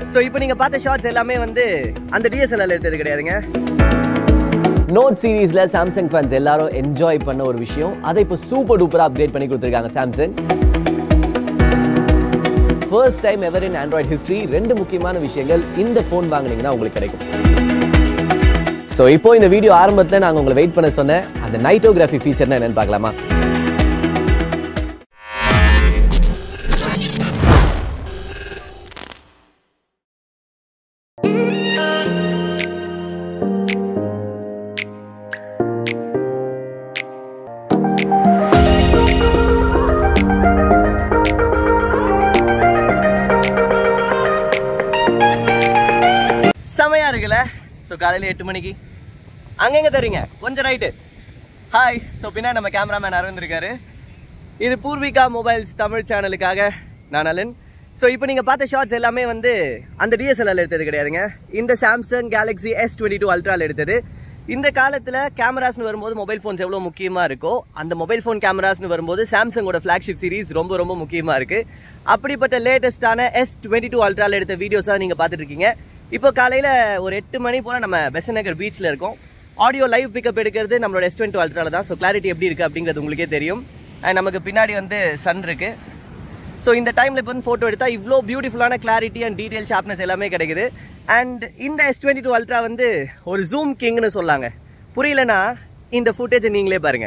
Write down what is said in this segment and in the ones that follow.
So இப்போ நீங்கள் பார்த்த ஷார்ட்ஸ் எல்லாமே வந்து அந்த டிஎஸ்எல்ஆர் எடுத்தது கிடையாதுங்க நோட் சீரீஸ்ல சாம்சங் ஃபேன்ஸ் எல்லாரும் என்ஜாய் பண்ண ஒரு விஷயம் அதை இப்போ சூப்பர் டூப்பரா அப்கிரேட் பண்ணி கொடுத்துருக்காங்க Samsung first time ever in Android history ரெண்டு முக்கியமான விஷயங்கள் இந்த ஃபோன் வாங்குனீங்கன்னா உங்களுக்கு கிடைக்கும் ஸோ இப்போ இந்த வீடியோ ஆரம்பத்தில் நாங்கள் உங்களை வெயிட் பண்ண சொன்ன அந்த நைட்டோகிராஃபி ஃபீச்சர்னா என்னன்னு பார்க்கலாமா செமையா இருக்குல்ல ஸோ காலையில் எட்டு மணிக்கு அங்கங்க தரீங்க கொஞ்சம் ரைட்டு ஹாய் ஸோ பின்னாடி நம்ம கேமராமேன் அரவிந்த் இருக்காரு இது பூர்விகா மொபைல்ஸ் தமிழ் சேனலுக்காக நான் அலன் ஸோ இப்போ நீங்கள் பார்த்த ஷார்ட்ஸ் எல்லாமே வந்து அந்த டிஎஸ்எல்ஆர் எடுத்தது கிடையாதுங்க இந்த Samsung Galaxy S twenty two அல்ட்ரால் எடுத்தது இந்த காலத்தில் கேமராஸ்னு வரும்போது மொபைல் ஃபோன்ஸ் எவ்வளோ முக்கியமாக இருக்கோ அந்த மொபைல் ஃபோன் கேமராஸ்னு வரும்போது சாம்சங்கோட ஃப்ளாக்ஷிப் சீரிஸ் ரொம்ப ரொம்ப முக்கியமாக இருக்குது அப்படிப்பட்ட லேட்டஸ்ட்டான எஸ் டுவெண்ட்டி டூ அல்ட்ரால் எடுத்த வீடியோஸாக நீங்கள் பார்த்துட்டு இருக்கீங்க இப்போ காலையில் ஒரு எட்டு மணி போல் நம்ம பெசன் நகர் பீச்சில் இருக்கோம் ஆடியோ லைவ் பிக்கப் எடுக்கிறது நம்மளோட எஸ் டுவெண்ட்டி அல்ட்ரால தான் ஸோ கிளாரிட்டி எப்படி இருக்குது அப்படிங்கிறது உங்களுக்கே தெரியும் அண்ட் நமக்கு பின்னாடி வந்து சன் இருக்குது ஸோ இந்த டைமில் இப்போ வந்து ஃபோட்டோ எடுத்தால் இவ்வளோ பியூட்டிஃபுல்லான கிளாரிட்டி அண்ட் டீட்டெயில் ஷார்ப்னஸ் எல்லாமே கிடைக்குது அண்ட் இந்த எஸ் டுவெண்ட்டி டூ அல்ட்ரா வந்து ஒரு ஜூம் கிங்னு சொல்லாங்க புரியலனா இந்த ஃபுட்டேஜை நீங்களே பாருங்கள்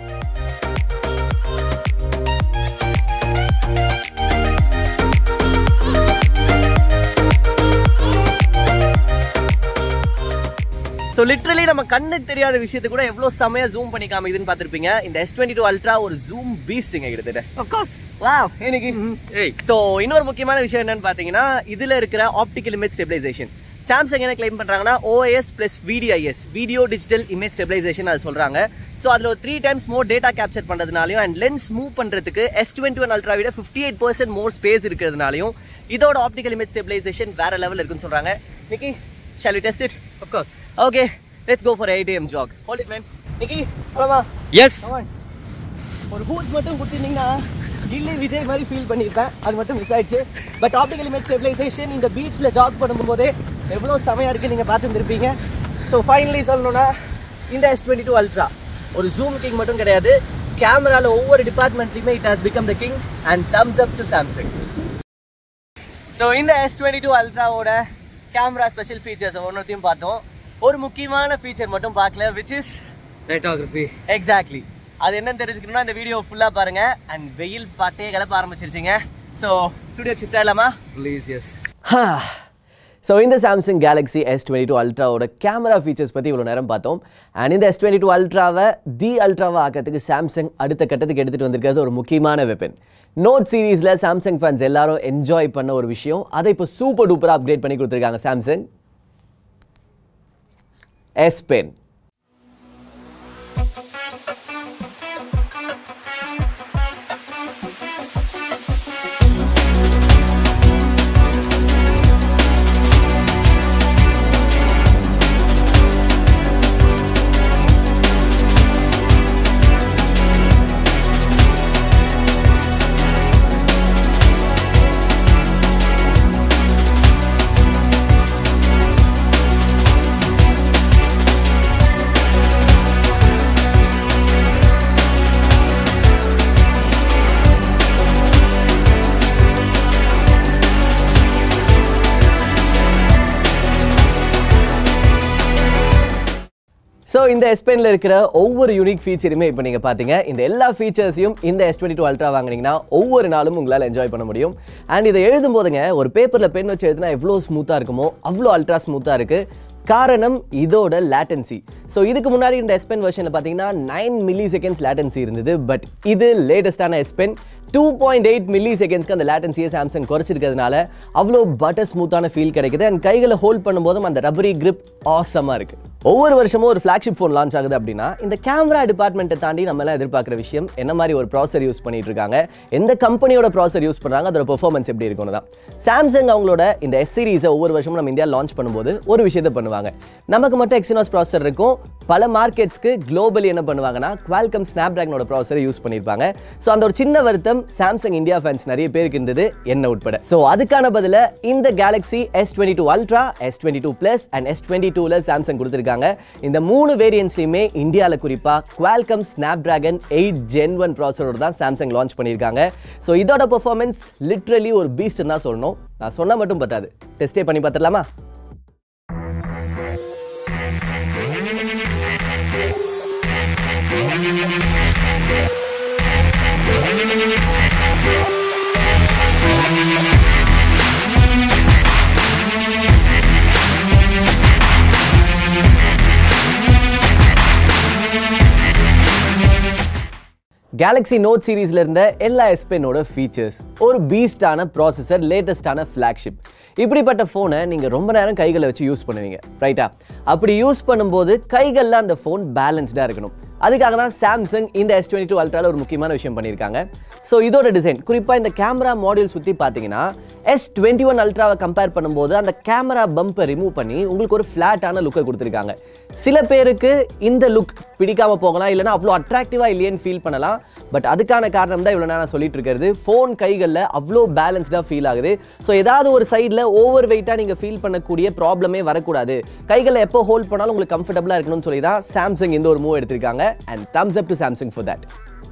ஸோ லிட்ரலி நம்ம கண்ணுக்கு தெரியாத விஷயத்தை கூட எவ்வளோ செமையாக ஜூம் பண்ணி காமிக்குதுன்னு பார்த்துருப்பீங்க இந்த எஸ் டுவெண்ட்டி டூ அல்ட்ரா ஒரு ஜூம் பீஸ்ட்டுங்க கிட்டத்தட்ட அஃப்கோர்ஸ் வா எனக்கு ஏய் ஸோ இன்னொரு முக்கியமான விஷயம் என்னன்னு பார்த்தீங்கன்னா இதில் இருக்கிற ஆப்டிக்கல் இமேஜ் ஸ்டெபிலைசேஷன் சாம்சங் என்ன கிளைம் பண்ணுறாங்கன்னா OS plus VDIS video digital image stabilization அது சொல்கிறாங்க ஸோ அதில் ஒரு three times more data capture பண்ணுறதுனாலையும் அண்ட் லென்ஸ் மூவ் பண்ணுறதுக்கு எஸ் டுவெண்ட்டி ஒன் அல்ட்ரா விட fifty eight percent more space இருக்கிறதுனாலையும் இதோட ஆப்டிக்கல் இமேஜ் ஸ்டெபிலைசேஷன் வேற லெவல் இருக்குன்னு சொல்கிறாங்க Nikki shall we test it of course okay let's go for eight AM Jack hold it man Nikki போலாமா S Come on. ஒரு boot மட்டும் கொடுத்துருந்தீங்கன்னா கில்லி விஜய் மாதிரி ஃபீல் பண்ணியிருப்பேன் அது மட்டும் மிஸ் ஆயிடுச்சு பட் ஆப்டிக்கல் இமேஜ் ஸ்டெபிலைசேஷன் இந்த பீச்சில் ஜாக் பண்ணும்போதே எவ்வளோ செமையாக இருக்குது நீங்கள் பார்த்துருந்துருப்பீங்க ஸோ ஃபைனலி சொல்லணும்னா இந்த எஸ் டுவெண்ட்டி டூ அல்ட்ரா ஒரு ஜூம் கிங் மட்டும் கிடையாது கேமராவில் ஒவ்வொரு டிபார்ட்மெண்ட்லையுமே it has become the king and thumbs up to Samsung so இந்த எஸ் டுவெண்ட்டி டூ அல்ட்ராவோட கேமரா ஸ்பெஷல் ஃபீச்சர்ஸ் ஒவ்வொன்றத்தையும் பார்த்தோம் ஒரு முக்கியமான ஃபீச்சர் மட்டும் பார்க்கல விச் இஸ் நைட்டோகிராஃபி எக்ஸாக்ட்லி அது என்னன்னு தெரிஞ்சுக்கணும்னா இந்த வீடியோ ஃபுல்லாக பாருங்க அண்ட் வெயில் பாட்டே கிளப்ப ஆரம்பிச்சிருச்சிங்க ஸோ ஸ்டுடியோ ஷிஃப்ட் ஆகலாமா ப்ளீஸ் எஸ் ஸோ இந்த Samsung Galaxy S twenty two அல்ட்ராவோட கேமரா ஃபீச்சர்ஸ் பற்றி இவ்வளோ நேரம் பார்த்தோம் அண்ட் இந்த எஸ் டுவெண்ட்டி டூ அல்ட்ராவை தி அல்ட்ராவை ஆக்கிறதுக்கு சாம்சங் அடுத்த கட்டத்துக்கு எடுத்துகிட்டு வந்திருக்கிறது ஒரு முக்கியமான வெப்பன் நோட் சீரீஸில் சாம்சங் ஃபேன்ஸ் எல்லாரும் என்ஜாய் பண்ண ஒரு விஷயம் அதை இப்போ சூப்பர் டூப்பராக அப்கிரேட் பண்ணி கொடுத்துருக்காங்க சாம்சங் எஸ் பென் ஸோ இந்த S Penல இருக்கிற ஒவ்வொரு யூனிக் ஃபீச்சருமே இப்போ நீங்கள் பார்த்தீங்க இந்த எல்லா ஃபீச்சர்ஸையும் இந்த எஸ் டுவெண்ட்டி டூ அல்ட்ரா வாங்கினீங்கன்னா ஒவ்வொரு நாளும் உங்களால் என்ஜாய் பண்ண முடியும் அண்ட் இதை எழுதும் போதுங்க ஒரு பேப்பரில் பென் வச்சு எழுதுனா எவ்வளோ ஸ்மூத்தாக இருக்குமோ அவ்வளோ அல்ட்ரா ஸ்மூத்தாக இருக்குது காரணம் இதோட லேட்டன்சி ஸோ இதுக்கு முன்னாடி இந்த S Pen வெர்ஷனில் பார்த்தீங்கன்னா நைன் மில்லி செகண்ட்ஸ் லேட்டன்சி இருந்தது பட் இது லேட்டஸ்டான S Pen two point eight milli செகண்ட்ஸ்க்கு அந்த லேட்டன்சியை சாம்சங் குறைச்சிருக்கிறதுனால அவ்வளோ பட்டர் ஸ்மூத்தான ஃபீல் கிடைக்குது அண்ட் கைகளை ஹோல்ட் பண்ணும்போதும் அந்த ரப்பரி grip ஆசமாக இருக்குது ஒவ்வொரு வருஷமும் ஒரு ஃப்ளாக்ஷிப் ஃபோன் லான்ச் ஆகுது அப்படின்னா இந்த கேமரா டிபார்ட்மெண்ட்டை தாண்டி நம்ம எல்லாம் எதிர்பார்க்குற விஷயம் என்ன மாதிரி ஒரு ப்ராசர் யூஸ் பண்ணிட்டு இருக்காங்க எந்த கம்பெனியோட ப்ராசர் யூஸ் பண்ணுறாங்க அதோட பெர்ஃபார்மன்ஸ் எப்படி இருக்கும்னு தான் சாம்சங் அவங்களோட இந்த எஸ் சீரிஸை ஒவ்வொரு வருஷமும் நம்ம இந்தியா லான்ச் பண்ணும்போது ஒரு விஷயத்தை பண்ணுவாங்க நமக்கு மட்டும் எக்ஸினாஸ் ப்ராசர் இருக்கும் பல மார்க்கெட்ஸ்க்கு குளோபலி என்ன பண்ணுவாங்கன்னா குவால்கம் ஸ்னாப் ட்ராகனோட ப்ராசரை யூஸ் பண்ணியிருப்பாங்க ஸோ அந்த ஒரு சின்ன வருத்தம் சாம்சங் இந்தியா ஃபேன்ஸ் நிறைய பேருக்கு இருந்தது என்ன உட்பட ஸோ அதுக்கான பதில இந்த Galaxy S twenty two ultra S twenty two plus and S twenty டூவில் சாம்சங் கொடுத்துருக்காங்க இந்த மூணு வேரியன்ட்ஸ்லையுமே இந்தியாவில் குறிப்பாக Qualcomm Snapdragon eight gen one ப்ராசரோட தான் சாம்சங் லான்ச் பண்ணியிருக்காங்க ஸோ இதோட பெர்ஃபார்மன்ஸ் லிட்ரலி ஒரு பீஸ்ட் தான் சொல்லணும் நான் சொன்னால் மட்டும் பத்தாது டெஸ்டே பண்ணி பார்த்துடலாமா கேலக்ஸி நோட் சீரீஸ்ல இருந்த எல்லா எஸ்பெனோட ஃபீச்சர்ஸ் ஒரு பீஸ்டான ப்ராசஸர் லேட்டஸ்டான ஃப்ளாக்ஷிப் இப்படிப்பட்ட ஃபோனை நீங்கள் ரொம்ப நேரம் கைகளை வச்சு யூஸ் பண்ணுவீங்க ரைட்டா அப்படி யூஸ் பண்ணும்போது கைகளில் அந்த ஃபோன் பேலன்ஸ்டாக இருக்கணும் அதுக்காக தான் சாம்சங் இந்த எஸ் டுவெண்ட்டி டூ அல்ட்ராவில் ஒரு முக்கியமான விஷயம் பண்ணியிருக்காங்க ஸோ இதோட டிசைன் குறிப்பாக இந்த கேமரா மாடியூல் சுற்றி பார்த்தீங்கன்னா எஸ் டுவெண்ட்டி ஒன் அல்ட்ராவை கம்பேர் பண்ணும்போது அந்த கேமரா பம்பை ரிமூவ் பண்ணி உங்களுக்கு ஒரு ஃப்ளாட்டான லுக்கை கொடுத்துருக்காங்க சில பேருக்கு இந்த லுக் பிடிக்காம போகலாம் இல்லைனா அவ்வளோ அட்ராக்டிவாக இல்லையேன்னு ஃபீல் பண்ணலாம் பட் அதுக்கான காரணம் தான் இவ்வளோ நான் சொல்லிட்டு இருக்கிறது ஃபோன் கைகளில் அவ்வளோ பேலன்ஸ்டாக ஃபீல் ஆகுது ஸோ ஏதாவது ஒரு சைடில் ஓவர் வெயிட்டாக நீங்கள் ஃபீல் பண்ணக்கூடிய ப்ராப்ளமே வரக்கூடாது கைகளில் எப்போ ஹோல்ட் பண்ணாலும் உங்களுக்கு கம்ஃபர்டபுளாக இருக்கணும்னு சொல்லி தான் சாம்சங் இந்த ஒரு மூவ் எடுத்திருக்காங்க and thumbs up to Samsung for that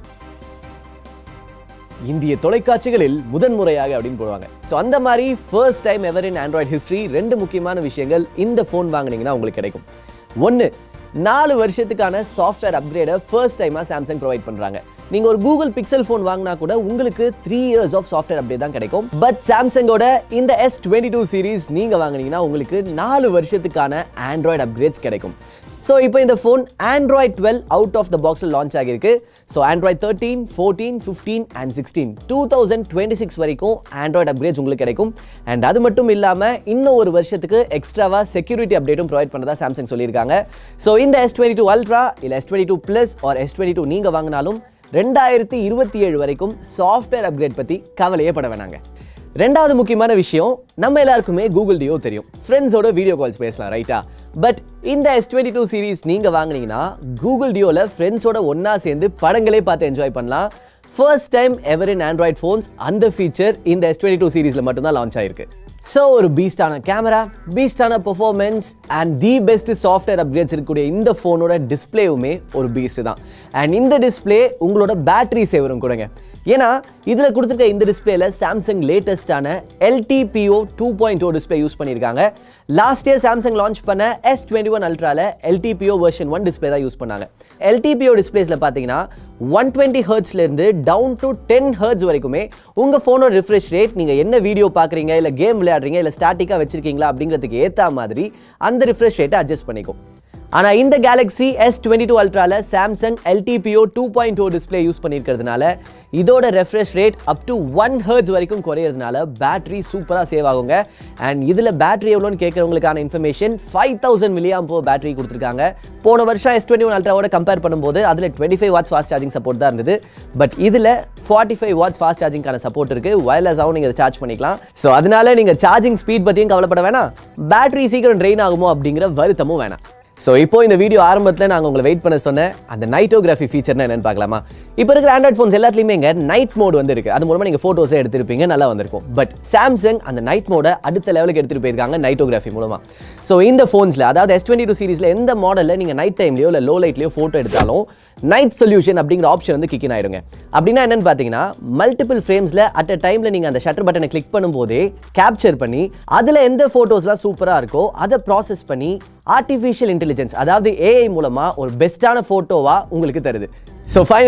இந்திய தொலைக்காட்சிகளில் முதன்முறையாக அப்படின்னு போடுவாங்க ஸோ அந்த மாதிரி first time ever in Android history ரெண்டு முக்கியமான விஷயங்கள் இந்த ஃபோன் வாங்குனீங்கன்னா உங்களுக்கு கிடைக்கும் ஒன்று நாலு வருஷத்துக்கான சாஃப்ட்வேர் அப்கிரேடை ஃபர்ஸ்ட் டைமாக சாம்சங் ப்ரொவைட் பண்ணுறாங்க நீங்கள் ஒரு கூகுள் பிக்சல் ஃபோன் வாங்கினா கூட உங்களுக்கு three years of software update தான் கிடைக்கும் பட் சாம்சங்கோட இந்த எஸ் டுவெண்ட்டி டூ சீரீஸ் நீங்கள் வாங்குனீங்கன்னா உங்களுக்கு நாலு வருஷத்துக்கான ஆண்ட்ராய்டு அப்கிரேட்ஸ் கிடைக்கும் ஸோ இப்போ இந்த phone Android twelve out of the பாக்ஸில் லான்ச் ஆகியிருக்கு so Android thirteen fourteen fifteen and sixteen two thousand twenty six வரைக்கும் ஆண்ட்ராய்ட் அப்கிரேட்ஸ் உங்களுக்கு கிடைக்கும் அண்ட் அது மட்டும் இல்லாமல் இன்னும் ஒரு வருஷத்துக்கு எக்ஸ்ட்ராவாக செக்யூரிட்டி அப்டேட்டும் ப்ரொவைட் பண்ணதா சாம்சங் சொல்லியிருக்காங்க ஸோ இந்த எஸ் டுவெண்ட்டி டூ அல்ட்ரா இல்லை S twenty two plus or S twenty two நீங்கள் வாங்கினாலும் ரெண்டாயிரத்தி இருபத்தி ஏழு வரைக்கும் சாஃப்ட்வேர் அப்கிரேட் பற்றி கவலையே பட வேணாங்க ரெண்டாவது முக்கியமான விஷயம் நம்ம எல்லாருக்குமே கூகுள் டியோ தெரியும் ஃப்ரெண்ட்ஸோட வீடியோ கால்ஸ் பேசலாம் ரைட்டா பட் இந்த எஸ் டுவெண்ட்டி டூ சீரீஸ் நீங்கள் வாங்குனீங்கன்னா கூகுள் டியோவில் ஃப்ரெண்ட்ஸோட ஒன்றா சேர்ந்து படங்களே பார்த்து என்ஜாய் பண்ணலாம் first time ever in Android phones அந்த ஃபீச்சர் இந்த எஸ் டுவெண்ட்டி டூ சீரீஸில் மட்டும்தான் லான்ச் ஆயிருக்கு ஸோ ஒரு பீஸ்டான கேமரா பீஸ்டான performance and the best software upgrades இருக்கக்கூடிய இந்த ஃபோனோட டிஸ்பிளேவுமே ஒரு பீஸ்ட் தான் அண்ட் இந்த டிஸ்பிளே உங்களோட பேட்டரி சேவரும் கொடுங்க ஏன்னா இதில் கொடுத்துருக்க இந்த டிஸ்பிளேல சாம்சங் லேட்டஸ்டான LTPO two point O display use பண்ணியிருக்காங்க லாஸ்ட் இயர் சாம்சங் லான்ச் பண்ண எஸ் டுவெண்ட்டி ஒன் அல்ட்ரால எல்டிபிஓ வெர்ஷன் ஒன் டிஸ்பிளே தான் யூஸ் பண்ணாங்க எல்டிபிஓ டிஸ்பிளேஸில் பார்த்தீங்கன்னா ஒன் டுவெண்ட்டி ஹர்ட்ஸ்லேருந்து டவுன் டு டென் ஹர்ட்ஸ் வரைக்குமே உங்கள் ஃபோனோட ரிஃப்ரெஷ் ரேட் நீங்கள் என்ன வீடியோ பார்க்குறீங்க இல்லை கேம் விளையாடுறீங்க இல்லை ஸ்டாட்டிக்காக வச்சிருக்கீங்களா அப்படிங்கிறதுக்கு ஏற்ற மாதிரி அந்த ரிஃப்ரெஷ் ரேட்டை அட்ஜஸ்ட் பண்ணிக்கும் ஆனால் இந்த கேலக்ஸி எஸ் டுவெண்ட்டி டூ அல்ட்ரால Samsung LTPO two point O display use பண்ணியிருக்கிறதுனால இதோட refresh rate up to one hertz வரைக்கும் குறையிறதுனால பேட்டரி சூப்பராக சேவ் ஆகுங்க அண்ட் இதில் பேட்டரி எவ்வளோன்னு கேட்குறவங்களுக்கான இன்ஃபர்மேஷன் ஃபைவ் தௌசண்ட் மில்லியாம் போ பேட்டரி கொடுத்துருக்காங்க போன வருஷம் எஸ் டுவெண்ட்டி ஒன் அல்ட்ராவோட கம்பேர் பண்ணும்போது அதில் twenty five watts fast charging support தான் இருந்தது பட் இதில் ஃபார்ட்டி ஃபைவ் வாட்ஸ் ஃபாஸ்ட் சார்ஜிங்கான சப்போர்ட் இருக்குது வயர்லெஸ்ஸாகவும் நீங்கள் சார்ஜ் பண்ணிக்கலாம் ஸோ அதனால நீங்கள் சார்ஜிங் ஸ்பீட் பற்றியும் கவலைப்பட வேணாம் பேட்டரி சீக்கிரம் ட்ரெயின் ஆகுமோ அப்படிங்கிற வருத்தமும் வேணாம் ஸோ இப்போ இந்த வீடியோ ஆரம்பத்தில் நாங்கள் உங்களை வெயிட் பண்ண சொன்ன அந்த நைட்டோகிராஃபி ஃபீச்சர்னா என்னன்னு பார்க்கலாமா இப்போ இருக்கிற ஆண்ட்ராய்ட் ஃபோன்ஸ் எல்லாத்துலேயுமே இங்கே நைட் மோட் வந்து இருக்கு அது மூலமாக நீங்கள் ஃபோட்டோஸே எடுத்திருப்பீங்க நல்லா வந்திருக்கும் பட் சாம்சங் அந்த நைட் மோட அடுத்த லெவலுக்கு எடுத்துகிட்டு போயிருக்காங்க நைட்டோகிராஃபி மூலமாக ஸோ இந்த ஃபோன்ஸில் அதாவது எஸ் டுவெண்ட்டி டூ சீரிஸில் எந்த மாடலில் நீங்கள் நைட் டைம்லையோ இல்லை லோ லைட்லையோ ஃபோட்டோ எடுத்தாலும் நைட் சொல்யூஷன் அப்படிங்கிற ஆப்ஷன் வந்து கிக்கின் ஆயிடுங்க அப்படின்னா என்னன்னு பார்த்தீங்கன்னா மல்டிபிள் ஃப்ரேம்ஸில் அட் அ டைமில் நீங்கள் அந்த ஷட்டர் பட்டனை கிளிக் பண்ணும்போதே கேப்சர் பண்ணி அதில் எந்த ஃபோட்டோஸ்லாம் சூப்பராக இருக்கோ அதை ப்ராசஸ் பண்ணி ஆர்டிஃபிஷியல் இன்டெலிஜென்ஸ் அதாவது ஏஐ மூலமாக ஒரு பெஸ்ட்டான ஃபோட்டோவாக உங்களுக்கு தருது ஸோ ஃபைனலி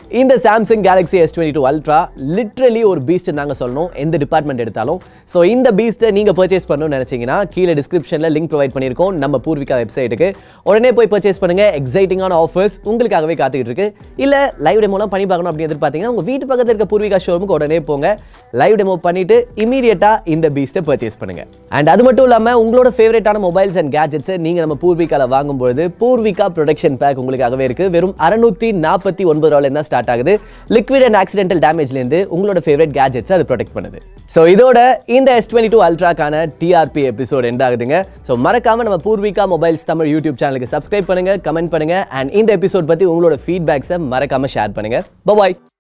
இந்த Samsung Galaxy S twenty two ultra literally ஒரு பீஸ்ட் தாங்க சொல்லணும் எந்த டிபார்ட்மெண்ட் எடுத்தாலும் ஸோ இந்த பீஸ்ட்டை நீங்கள் பர்ச்சேஸ் பண்ணணும்னு நினச்சிங்கன்னா கீழே டிஸ்கிரிப்ஷனில் லிங்க் ப்ரொவைட் பண்ணியிருக்கோம் நம்ம பூர்விகா வெப்சைட்டுக்கு உடனே போய் பர்ச்சேஸ் பண்ணுங்கள் எக்ஸைட்டிங்கான ஆஃபர்ஸ் உங்களுக்காகவே காத்துக்கிட்டு இருக்கு இல்லை லைவ் டெமோலாம் பண்ணி பார்க்கணும் அப்படின்னு எதிர்பார்த்தீங்கன்னா உங்கள் வீட்டு பக்கத்தில் இருக்க பூர்விகா ஷோரூமுக்கு உடனே போங்க லைவ் டெமோ பண்ணிட்டு இமீடியட்டாக இந்த பீஸ்ட்டை பர்ச்சேஸ் பண்ணுங்க அண்ட் அது மட்டும் இல்லாமல் உங்களோட ஃபேவரட்டான மொபைல்ஸ் அண்ட் கேஜெட்ஸை நீங்கள் நம்ம பூர்விகாவில் வாங்கும்போது பூர்விகா ப்ரொடக்ஷன் பேக் உங்களுக்காகவே இருக்குது வெறும் அறுநூத்தி நாற்பத்தி ஒன்பது ரூபாயிலேருந்து தான் ஸ்டார்ட் ஆகுது லிக்விட் அண்ட் ஆக்சிடென்டல் டேமேஜ்லேருந்து உங்களோட ஃபேவரட் கேஜெட்ஸ் அது ப்ரொடெக்ட் பண்ணுது ஸோ இதோட இந்த எஸ் டுவெண்ட்டி டூ அல்ட்ராக்கான டிஆர்பி எபிசோட் எண்ட் ஆகுதுங்க ஸோ மறக்காம நம்ம பூர்விகா மொபைல்ஸ் தமிழ் யூடியூப் சேனலுக்கு சப்ஸ்கிரைப் பண்ணுங்க கமெண்ட் பண்ணுங்க அண்ட் இந்த எபிசோட் பற்றி உங்களோட ஃபீட்பேக்ஸை மறக்காம ஷேர் பண்ணுங்க பாய்